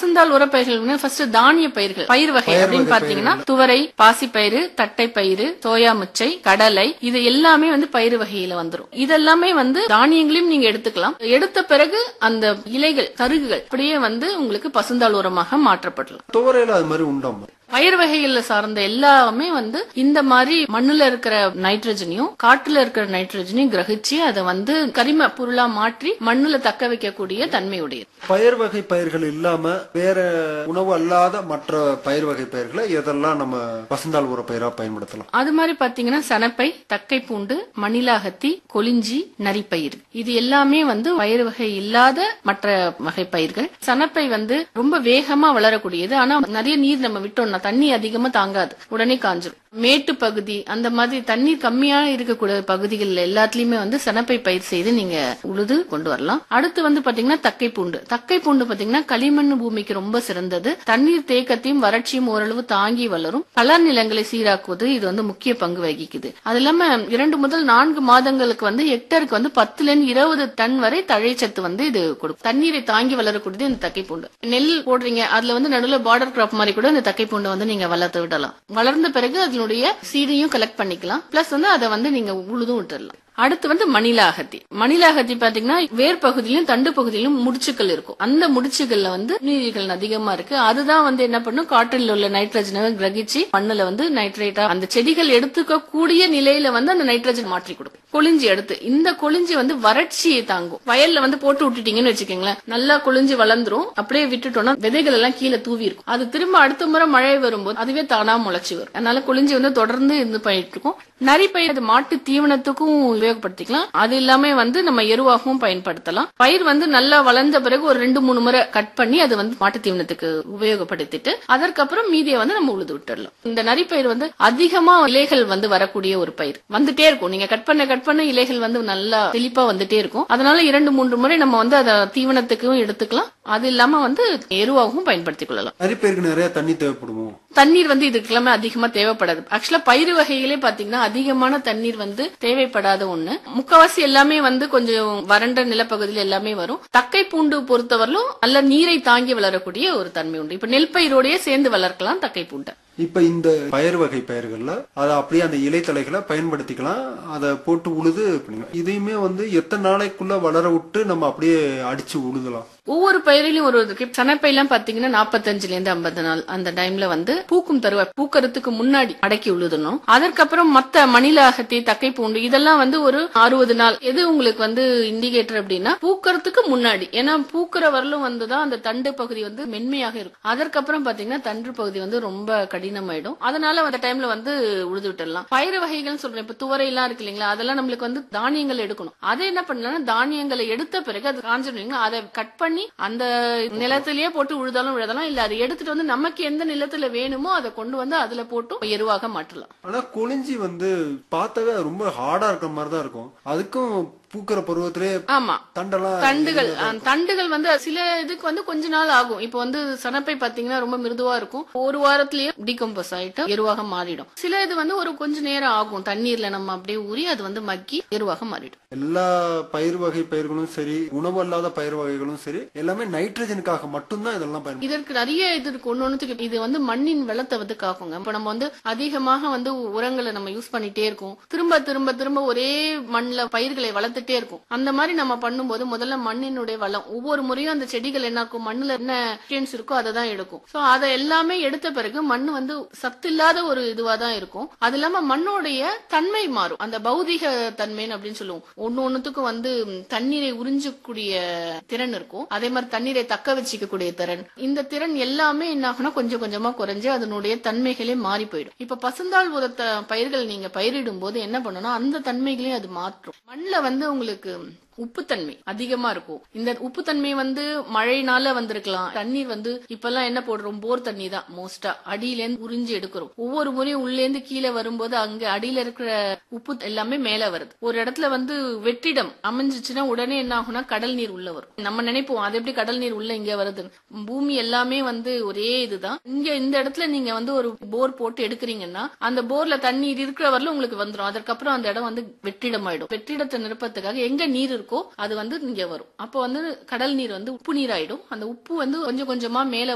பசுந்தாள் உரப்பயிர்கள் ஃபர்ஸ்ட் தானிய பயிர்கள் பயிர் வகை பயிர் அப்படின்னு வகை பாத்தீங்கன்னா துவரை பாசிப்பயிறு தட்டைப்பயிறு சோயா முச்சை கடலை இது எல்லாமே வந்து பயிர் வகையில வந்துரும் இதெல்லாமே வந்து தானியங்களையும் நீங்க எடுத்துக்கலாம் எடுத்த பிறகு அந்த இலைகள் தருகுகள் அப்படியே வந்து உங்களுக்கு பசுந்தாள் உரமாக மாற்றப்படலாம் துவரையில அது மாதிரி உண்டாமா பயிர் வகைகள்ல சார்ந்த எல்லாமே வந்து இந்த மாதிரி மண்ணுல இருக்கிற நைட்ரஜனையும் காட்டுல இருக்கிற நைட்ரஜனையும் கிரகிச்சு அதை வந்து கரிம பொருளா மாற்றி மண்ணுல தக்க வைக்கக்கூடிய தன்மை உடையது பயிர் வகை பயிர்கள் இல்லாம வேற உணவு அல்லாத மற்ற பயிர் வகை பயிர்களை எதெல்லாம் நம்ம பசுந்தாள் உர பயிரா பயன்படுத்தலாம் அது மாதிரி பாத்தீங்கன்னா சனப்பை தக்கை பூண்டு மணிலாகத்தி கொளிஞ்சி நரிப்பயிர் இது எல்லாமே வந்து பயிர் வகை இல்லாத மற்ற வகை பயிர்கள் சனப்பை வந்து ரொம்ப வேகமா வளரக்கூடியது ஆனா நிறைய நீர் நம்ம விட்டோம்னா தண்ணி அதிகமா தாங்காது உடனே காஞ்சிரும் மேட்டு பகுதி அந்த மாதிரி தண்ணீர் கம்மியா இருக்கக்கூடிய பகுதிகள் எல்லாத்துலயுமே வந்து சனப்பை பயிர் செய்து நீங்க உழுது கொண்டு வரலாம் அடுத்து வந்து பாத்தீங்கன்னா தக்கை பூண்டு தக்கை பூண்டு பாத்தீங்கன்னா களிமண் பூமிக்கு ரொம்ப சிறந்தது தண்ணீர் தேக்கத்தையும் வறட்சியும் ஓரளவு தாங்கி வளரும் கலர் நிலங்களை சீராக்குவது இது வந்து முக்கிய பங்கு வகிக்குது அது இல்லாம இரண்டு முதல் நான்கு மாதங்களுக்கு வந்து ஹெக்டருக்கு வந்து பத்துல இருந்து இருபது டன் வரை தழைச்சத்து வந்து இது கொடுக்கும் தண்ணீரை தாங்கி வளரக்கூடியது இந்த தக்கை பூண்டு நெல் போடுறீங்க அதுல வந்து நடுவுல பார்டர் கிராப் மாதிரி கூட இந்த தக்கை பூண்டை வந்து நீங்க வளர்த்து விடலாம் வளர்ந்த பிறகு அதனுடைய சீடையும் கலெக்ட் பண்ணிக்கலாம் பிளஸ் வந்து அதை வந்து நீங்க உழுதும் விட்டுறலாம் அடுத்து வந்து மணிலாகத்தி மணிலாகத்தி பாத்தீங்கன்னா வேர் பகுதியிலும் தண்டு பகுதியிலும் முடிச்சுக்கள் இருக்கும் அந்த முடிச்சுகள்ல வந்து நீர்கள் அதிகமா இருக்கு அதுதான் வந்து என்ன பண்ணும் காற்றில் உள்ள நைட்ரஜனை கிரகிச்சு மண்ணுல வந்து நைட்ரேட்டா அந்த செடிகள் எடுத்துக்க கூடிய நிலையில வந்து அந்த நைட்ரஜன் மாற்றி கொடுக்கும் கொளிஞ்சி எடுத்து இந்த கொளிஞ்சி வந்து வறட்சியை தாங்கும் வயல்ல வந்து போட்டு விட்டுட்டீங்கன்னு வச்சுக்கோங்களேன் நல்லா கொளிஞ்சி வளர்ந்துரும் அப்படியே விட்டுட்டோம்னா விதைகள் எல்லாம் கீழே தூவி இருக்கும் அது திரும்ப அடுத்த முறை மழை வரும்போது அதுவே தானா முளைச்சி வரும் அதனால கொளிஞ்சி வந்து தொடர்ந்து இது பண்ணிட்டு இருக்கும் நரிப்பயிர் அது மாட்டு தீவனத்துக்கும் உபயோகப்படுத்திக்கலாம் அது இல்லாம வந்து நம்ம எருவாகவும் பயன்படுத்தலாம் பயிர் வந்து நல்லா வளர்ந்த பிறகு ஒரு ரெண்டு மூணு முறை கட் பண்ணி அது வந்து மாட்டு தீவனத்துக்கு உபயோகப்படுத்திட்டு அதற்கப்புறம் மீதியை வந்து நம்ம உழுது விட்டுறலாம் இந்த நரிப்பயிர் வந்து அதிகமா இலைகள் வந்து வரக்கூடிய ஒரு பயிர் வந்துட்டே இருக்கும் நீங்க கட் பண்ண கட் பண்ண இலைகள் வந்து நல்லா செழிப்பா வந்துட்டே இருக்கும் அதனால இரண்டு மூன்று முறை நம்ம வந்து அதை தீவனத்துக்கும் எடுத்துக்கலாம் அது இல்லாம வந்து எருவாகவும் பயன்படுத்திக் கொள்ளலாம் நரிப்பயிருக்கு நிறைய தண்ணி தேவைப்படுமோ தண்ணீர் வந்து இதுக்கு எல்லாமே அதிகமா தேவைப்படாது ஆக்சுவலா பயிர் வகைகளே பாத்தீங்கன்னா அதிகமான தண்ணீர் வந்து தேவைப்படாத ஒண்ணு முக்கவாசி எல்லாமே வந்து கொஞ்சம் வறண்ட நிலப்பகுதியில் எல்லாமே வரும் தக்கை பூண்டு பொறுத்தவரையிலும் நல்ல நீரை தாங்கி வளரக்கூடிய ஒரு தன்மை உண்டு இப்ப நெல் பயிரோடயே சேர்ந்து வளர்க்கலாம் தக்கை பூண்டை இப்ப இந்த பயிர் வகை பயிர்கள்ல அதை அப்படியே அந்த இலைத்தலைகளை பயன்படுத்திக்கலாம் அதை போட்டு உழுது பண்ணிக்கலாம் இதையுமே வந்து எத்தனை நாளைக்குள்ள வளர விட்டு நம்ம அப்படியே அடிச்சு உழுதலாம் ஒவ்வொரு பயிரிலும் ஒரு இருக்கு சனப்பையெல்லாம் பாத்தீங்கன்னா நாற்பத்தஞ்சுல இருந்து ஐம்பது நாள் அந்த டைம்ல வந்து பூக்கும் தருவாய் பூக்கறதுக்கு முன்னாடி அடக்கி உழுதணும் அதற்கப்புறம் மத்த மணிலாகத்தி தக்கை பூண்டு இதெல்லாம் வந்து ஒரு அறுபது நாள் எது உங்களுக்கு வந்து இண்டிகேட்டர் அப்படின்னா பூக்கறதுக்கு முன்னாடி ஏன்னா பூக்கிற வரலும் வந்துதான் அந்த தண்டு பகுதி வந்து மென்மையாக இருக்கும் அதற்கப்புறம் பாத்தீங்கன்னா தண்டு பகுதி வந்து ரொம்ப கடினமாயிடும் அதனால அந்த டைம்ல வந்து உழுது விட்டுடலாம் பயிர் வகைகள் சொல்றேன் இப்ப துவரை எல்லாம் இருக்கு இல்லைங்களா அதெல்லாம் நம்மளுக்கு வந்து தானியங்கள் எடுக்கணும் அதை என்ன பண்ணலாம்னா தானியங்களை எடுத்த பிறகு அது காஞ்சிருந்தீங்க அதை கட் பண்ணி அந்த நிலத்திலேயே போட்டு உழுதாலும் விழுதலாம் இல்ல அதை எடுத்துட்டு வந்து நமக்கு எந்த நிலத்துல வேணுமோ அதை கொண்டு வந்து அதுல போட்டு எருவாக மாற்றலாம் ஆனா கொளிஞ்சி வந்து பார்த்தாவே ரொம்ப ஹார்டா இருக்கிற மாதிரி தான் இருக்கும் அதுக்கும் பூக்கிற பருவத்திலே ஆமா தண்டெல்லாம் தண்டுகள் அஹ், தண்டுகள் வந்து சில இதுக்கு வந்து கொஞ்ச நாள் ஆகும் இப்போ வந்து சனப்பை பாத்தீங்கன்னா ரொம்ப மிருதுவா இருக்கும் ஒரு வாரத்திலேயே டீகம்போஸ் ஆயிட்டு எருவாக மாறிடும் சில இது வந்து ஒரு கொஞ்ச நேரம் ஆகும் தண்ணீர்ல நம்ம அப்படியே ஊறி அது வந்து மக்கி எருவாக மாறிடும் எல்லா பயிர் வகை பயிர்களும் சரி உணவு அல்லாத பயிர் வகைகளும் சரி எல்லாமே நைட்ரஜனுக்காக மட்டும்தான் இதெல்லாம் பயன்படும் இதற்கு நிறைய இது இருக்கு ஒன்னு ஒண்ணுத்துக்கு இது வந்து மண்ணின் வளத்தை வந்து காக்குங்க இப்ப நம்ம வந்து அதிகமாக வந்து உரங்களை நம்ம யூஸ் பண்ணிட்டே இருக்கோம் திரும்ப திரும்ப திரும்ப ஒரே மண்ணுல பயிர்களை வளர்த்துட்டே இருக்கும் அந்த மாதிரி நம்ம பண்ணும்போது முதல்ல மண்ணினுடைய வளம் ஒவ்வொரு முறையும் அந்த செடிகள் என்ன இருக்கும் மண்ணுல என்ன nutrients இருக்கோ அதை தான் எடுக்கும் சோ அதை எல்லாமே எடுத்த பிறகு மண் வந்து சத்து இல்லாத ஒரு இதுவா தான் இருக்கும் அது இல்லாம மண்ணோடைய தன்மை மாறும் அந்த பௌதிக தன்மைன்னு அப்படின்னு சொல்லுவோம் ஒன்னு ஒண்ணுத்துக்கும் வந்து ம், தண்ணீரை உறிஞ்சக்கூடிய திறன் இருக்கும் அதே மாதிரி தண்ணீரை தக்க வச்சுக்கக்கூடிய திறன் இந்த திறன் எல்லாமே என்ன ஆகும்னா கொஞ்சம் கொஞ்சமா குறைஞ்சு அதனுடைய தன்மைகளே மாறி போயிடும் இப்ப பசுந்தாள் உரத்த பயிர்கள் நீங்க பயிரிடும் போது என்ன பண்ணணும் அந்த தன்மைகளையும் அது மாற்றும் மண்ணுல வந்து உங்களுக்கு உப்புத்தன்மை அதிகமா இருக்கும் இந்த உப்புத்தன்மை வந்து மழைனால வந்திருக்கலாம் தண்ணீர் வந்து இப்பெல்லாம் என்ன போடுறோம் போர் தண்ணி தான் மோஸ்டா அடியில இருந்து உறிஞ்சி எடுக்கிறோம் ஒவ்வொரு முறையும் உள்ளே இருந்து கீழே வரும்போது அங்க அடியில இருக்கிற உப்பு எல்லாமே மேல வருது ஒரு இடத்துல வந்து வெற்றிடம் அமைஞ்சிச்சுன்னா உடனே என்ன ஆகும்னா கடல் நீர் உள்ள வரும் நம்ம நினைப்போம் அது எப்படி கடல் நீர் உள்ள இங்க வருது பூமி எல்லாமே வந்து ஒரே இதுதான் இங்க இந்த இடத்துல நீங்க வந்து ஒரு போர் போட்டு எடுக்கிறீங்கன்னா அந்த போர்ல தண்ணீர் இருக்கிற வரல உங்களுக்கு வந்துரும் அதற்கப்புறம் அந்த இடம் வந்து வெற்றிடம் ஆயிடும் வெற்றிடத்தை நிரப்பத்துக்காக எங்க நீர் இருக்கோ அது வந்து இங்க வரும் அப்போ வந்து கடல் நீர் வந்து உப்பு நீர் ஆயிடும் அந்த உப்பு வந்து கொஞ்சம் கொஞ்சமா மேல